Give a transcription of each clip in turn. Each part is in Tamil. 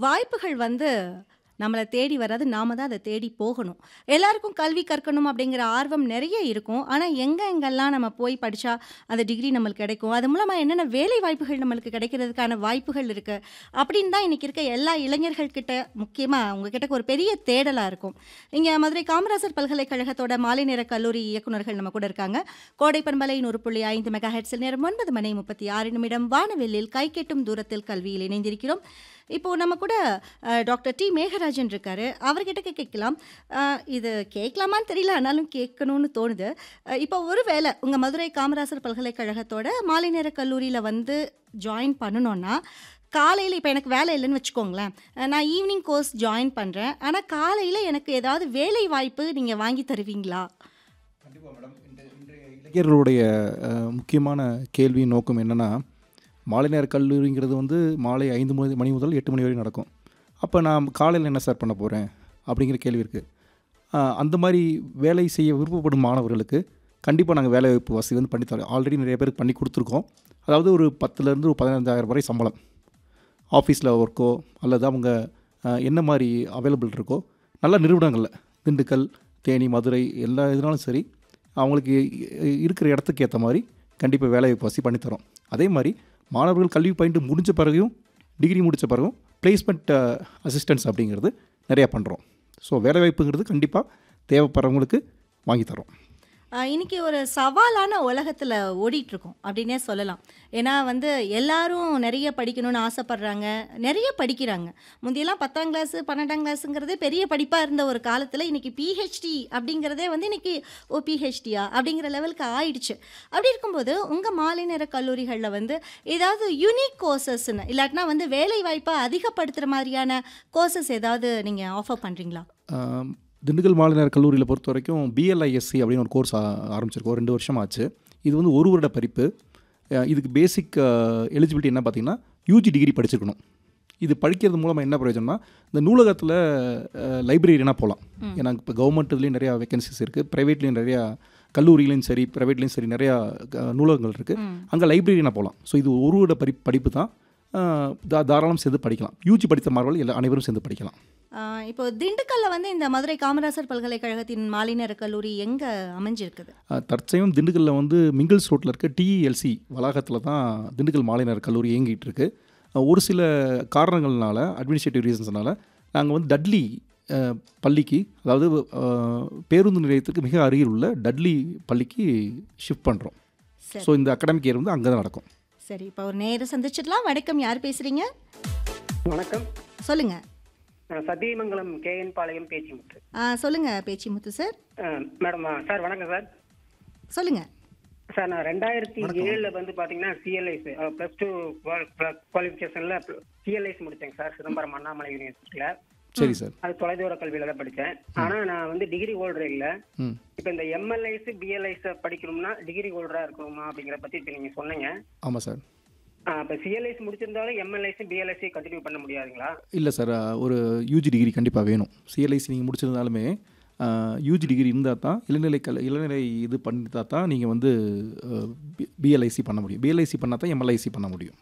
வாய்ப்புகள் வந்து நம்மள தேடி வராது. நாம தான் அத தேடி போகணும். எல்லாருக்கும் கல்வி கற்கணும் அப்படிங்கிற ஆர்வம் நெறைய இருக்கும். ஆனா, எங்க எங்கெல்லாம் நம்ம போய் படிச்சா அந்த டிகிரி நம்மளுக்கு கிடைக்கும்? அது மூலமா என்னென்ன வேலை வாய்ப்புகள் நம்மளுக்கு கிடைக்கிறதுக்கான வாய்ப்புகள் இருக்கு? அப்படின்னு தான் இன்னைக்கு இருக்க எல்லா இளைஞர்கள் கிட்ட முக்கியமா உங்ககிட்ட ஒரு பெரிய தேடலா இருக்கும். இங்க மதுரை காமராசர் பல்கலைக்கழகத்தோட மாலை நேர கல்லூரி இயக்குனர்கள் நம்ம கூட இருக்காங்க. கோடை பண்பலை 100.5 மெகா ஹெர்ட்ஸில் நேரம் 9 மணி 36 நிமிடம் வானவெளியில் கைக்கெட்டும் தூரத்தில் கல்வியில் இணைந்திருக்கிறோம். இப்போ நம்ம கூட அ டாக்டர் டி. மேகராஜன் இருக்காரு. அவர்கிட்ட கேட்கலாம். அ இது கேட்கலாமான்னு தெரியல. ஆனாலும் கேட்கணும்னு தோணுது. அ இப்போ ஒரு வேள உங்க மதுரை காமராசர் பல்கலைக்கழகத்தோட மாலை நேர கல்லூரியில வந்து ஜாயின் பண்ணணும்னா, காலையில இப்ப எனக்கு வேலை இல்லன்னு வச்சுக்கோங்களேன். அ நான் ஈவினிங் கோர்ஸ் ஜாயின் பண்றேன். ஆனா, காலையில எனக்கு ஏதாவது வேலை வாய்ப்பு நீங்க வாங்கி தருவீங்களா? கண்டிப்பா மேடம். இந்த இன்றைய இளைஞர்களுடைய அ முக்கியமான கேள்வி நோக்கம் என்னன்னா, மாலை நேர கல்லூரிங்கிறது வந்து மாலை 5 மணி மணி முதல் 8 மணி வரை நடக்கும். அப்ப நான் காலையில என்ன சார் பண்ண போறேன்? அப்படிங்கிற கேள்வி இருக்கு. அ அந்த மாரி வேலை செய்ய விருப்பப்படும் மாணவர்களுக்கு கண்டிப்பா நாங்க வேலைவாய்ப்பு வசதி வந்து பண்ணி தரோம். ஆல்ரெடி நிறைய பேருக்கு பண்ணி குடுத்துருக்கோம். அதாவது ஒரு 10லருந்து ஒரு 15,000 வரை சம்பளம். ஆஃபீஸ்ல ஒர்க்கோ அல்லது அவங்க அ என்ன மாரி அவைலபிள் இருக்கோ, நல்ல நிறுவனங்கள்ல திண்டுக்கல், தேனி, மதுரை எல்லா இதுனாலும் சரி, அவங்களுக்கு இ இருக்கிற இடத்துக்கு ஏத்த மாரி கண்டிப்பா வேலைவாய்ப்பு வசதி பண்ணி தரோம். அதே மாரி மாணவர்கள் கல்வி பயின்று முடிஞ்ச பிறகும், டிகிரி முடிச்ச பிறகும் பிளேஸ்மெண்ட் அசிஸ்டன்ஸ் அப்படிங்கிறது நெறையா பண்றோம். ஸோ வேலைவாய்ப்புங்கிறது கண்டிப்பா தேவைப்படுறவங்களுக்கு வாங்கி தர்றோம். அ இன்னைக்கு ஒரு சவாலான உலகத்துல ஓடிட்டுருக்கோம் அப்படின்னே சொல்லலாம். ஏன்னா வந்து எல்லாரும் நெறைய படிக்கணும்னு ஆசைப்படுறாங்க. நெறைய படிக்கிறாங்க. முந்தியெல்லாம் 10ஆம் கிளாஸ், 12ஆம் கிளாஸுங்கிறதே பெரிய படிப்பா இருந்த ஒரு காலத்துல இன்னைக்கு பிஹெச்டி அப்படிங்கிறதே வந்து இன்னைக்கு ஓ பிஹெச்டியா அப்படிங்கிற லெவலுக்கு ஆயிடுச்சு. அப்படி இருக்கும்போது உங்க மாலை நேர கல்லூரிகள்ல வந்து ஏதாவது யூனிக் கோர்சஸ்ன்னு இல்லாட்டினா வந்து வேலை வாய்ப்ப அதிகப்படுத்துற மாரியான கோர்சஸ் ஏதாவது நீங்க ஆஃபர் பண்றீங்களா? அ திண்டுக்கல் மாலை நேர கல்லூரியில பொறுத்தவரைக்கும் பிஎல்ஐஎஸ்சி அப்படின்னு ஒரு கோர்ஸ் ஆ ஆரம்பிச்சிருக்கோம். 2 வருஷம் ஆச்சு. இது வந்து 1 வருட படிப்பு. அ இதுக்கு பேசிக் அ எலிஜிபிலிட்டி என்ன பார்த்தீங்கன்னா, யூஜி டிகிரி படிச்சிருக்கணும். இது படிக்கிறது மூலமா என்ன பிரயோஜனம்னா, இந்த நூலகத்துல அ லைப்ரரியனா போலாம். ம். ஏன்னா இப்ப கவர்மெண்ட் இதுலயும் நெறையா வேக்கன்ஸீஸ் இருக்கு. பிரைவேட்லயும் நெறையா கல்லூரியிலயும் சரி, பிரைவேட்லயும் சரி நெறையா க நூலகங்கள் இருக்கு. ம். அங்க லைப்ரரியனா போலாம். ஸோ இது 1 வருட படி படிப்பு தான். அ தா தாராளம் சேர்ந்து படிக்கலாம். யூஜி படித்த மாணவர்கள் எல்லா அனைவரும் சேர்ந்து படிக்கலாம். ஆ இப்போ திண்டுக்கல்ல வந்து இந்த மதுரை காமராசர் பல்கலைக்கழகத்தின் மாலை நேர கல்லூரி எங்க அமைஞ்சிருக்குது? அ தற்சமயம் திண்டுக்கல்ல வந்து மிங்கிள்ஸ் ரோட்ல இருக்க டிஇஎல்சி வளாகத்துல தான் திண்டுக்கல் மாலை நேர கல்லூரி இயங்கிட்டு இருக்கு. அ ஒரு சில காரணங்கள்னால அட்மினிஸ்ட்ரேட்டிவ் ரீசன்ஸ்னால நாங்க வந்து டட்லி அ பள்ளிக்கு அதாவது அ பேருந்து நிலையத்துக்கு மிக அருகில் உள்ள டட்லி பள்ளிக்கு ஷிஃப்ட் பண்றோம். சரி. ஸோ இந்த அகாடமிக் இயர் வந்து அங்க தான் நடக்கும். சரி. இப்போ ஒரு நேர சந்திச்சிடலாம். வணக்கம். யார் பேசுறீங்க? வணக்கம். சொல்லுங்க. நான் சத்தியமங்கலம் கேஎன் பாளையம் பேச்சிமுத்து. ஆ சொல்லுங்க பேச்சிமுத்து சார். அ மேடம் அ சார் வணக்கம் சார். சொல்லுங்க. சார் நான் 2007ல வந்து பாத்தீங்கன்னா சிஎல்ஐஸ் அ பிளஸ் டூ குவால் குவாலிஃபிகேஷன்ல சிஎல்ஐஸ் முடிச்சேங்க சார் சிதம்பரம் அண்ணாமலை யூனிவர்சிட்டியில. சரி சார். அது தொலைதூர கல்வியில தான் படிச்சேன். ஆனா நான் வந்து டிகிரி ஹோல்டர் இல்ல. ம். இப்ப இந்த எம்எல்ஐஸ், பிஎல்ஐஸ் படிக்கணும்னா டிகிரி ஹோல்டரா இருக்கணுமா அப்படிங்கறத பத்தி இப்ப நீங்க சொன்னீங்க. ஆமா சார். ஆ அப்ப சிஎல்ஐஸ் முடிச்சிருந்தாலும் எம்எல்ஐஸ், பிஎல்ஐஸ் கண்டினியூ பண்ண முடியாதுங்களா? இல்ல சார். அ ஒரு யூஜி டிகிரி கண்டிப்பா வேணும். சிஎல்ஐசி நீங்க முடிச்சிருந்தாலுமே அ யூஜி டிகிரி இருந்தா தான் இளநிலை கல் இளநிலை இது பண்ணிட்டா தான் நீங்க வந்து அ பி பிஎல்ஐசி பண்ண முடியும். பிஎல்ஐசி பண்ணா தான் எம்எல்ஐசி பண்ண முடியும்.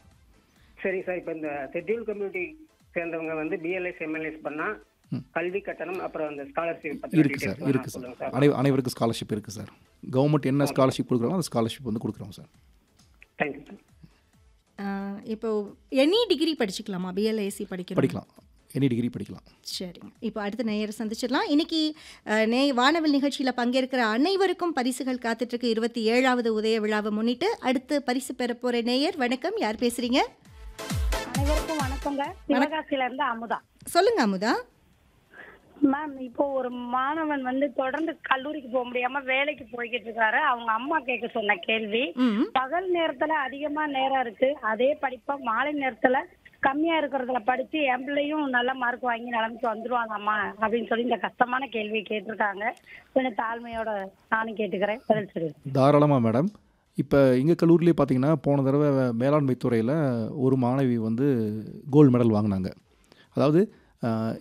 சரி சார். இப்ப இந்த ஷெட்யூல் கம்யூனிட்டி சேர்ந்தவங்க வந்து பிஎல்ஐஸ், எம்எல்ஐஸ் பண்ணா ம். கல்வி கட்டணம் அப்புறம் அந்த ஸ்காலர்ஷிப் பத்தி இருக்கு சார். டீடைல்ஸ் இருக்கு சார். சொல்லுங்க சார். அனை அனைவருக்கும் ஸ்காலர்ஷிப் இருக்கு சார். கவர்மெண்ட் என்ன ஸ்காலர்ஷிப் குடுக்குறாங்களோ அந்த ஸ்காலர்ஷிப் வந்து குடுக்குறோம் சார். Thank you sir. ஆ இப்போ எனி டிகிரி படிச்சுக்கலாமா? பிஎல்ஐசி படிக்கணும். படிக்கலாம். எனி டிகிரி படிக்கலாம். சரிங்க. இப்போ அடுத்த நேயர சந்திச்சிடலாம். இன்னைக்கு அ நே வானவில் நிகழ்ச்சியில பங்கேற்கிற அனைவருக்கும் பரிசுகள் காத்துட்ருக்கு. 27வது உதய விழாவை முன்னிட்டு அடுத்து பரிசு பெற போற நேயர் வணக்கம். யார் பேசுறீங்க? அனைவருக்கும் வணக்கங்க சிவகாசியில இருந்து அமுதா சொல்லுங்க அமுதா. மேம் இப்போ ஒரு மாணவன் வந்து தொடர்ந்து கல்லூரிக்கு போக முடியாம வேலைக்கு போய்கிட்டு இருக்காரு அவங்க அம்மா கேட்க சொன்ன கேள்வி ம். பகல் நேரத்துல அதிகமா நேரம் இருக்கு அதே படிப்பா மாலை நேரத்துல கம்மியா இருக்கிறதுல படிச்சு என் பிள்ளையும் நல்ல மார்க் வாங்கி நிலைமைக்கு வந்துருவாங்கம்மா அப்படின்னு சொல்லி இந்த கஷ்டமான கேள்வி கேட்டிருக்காங்க கொஞ்சம் தாழ்மையோட நானும் கேட்டுக்கிறேன் பதில் சொல்லு தாராளமா மேடம். இப்ப எங்க கல்லூரியிலே பார்த்தீங்கன்னா, போன தடவ மேலாண்மை துறையில ஒரு மாணவி வந்து கோல்டு மெடல் வாங்குனாங்க. அதாவது அ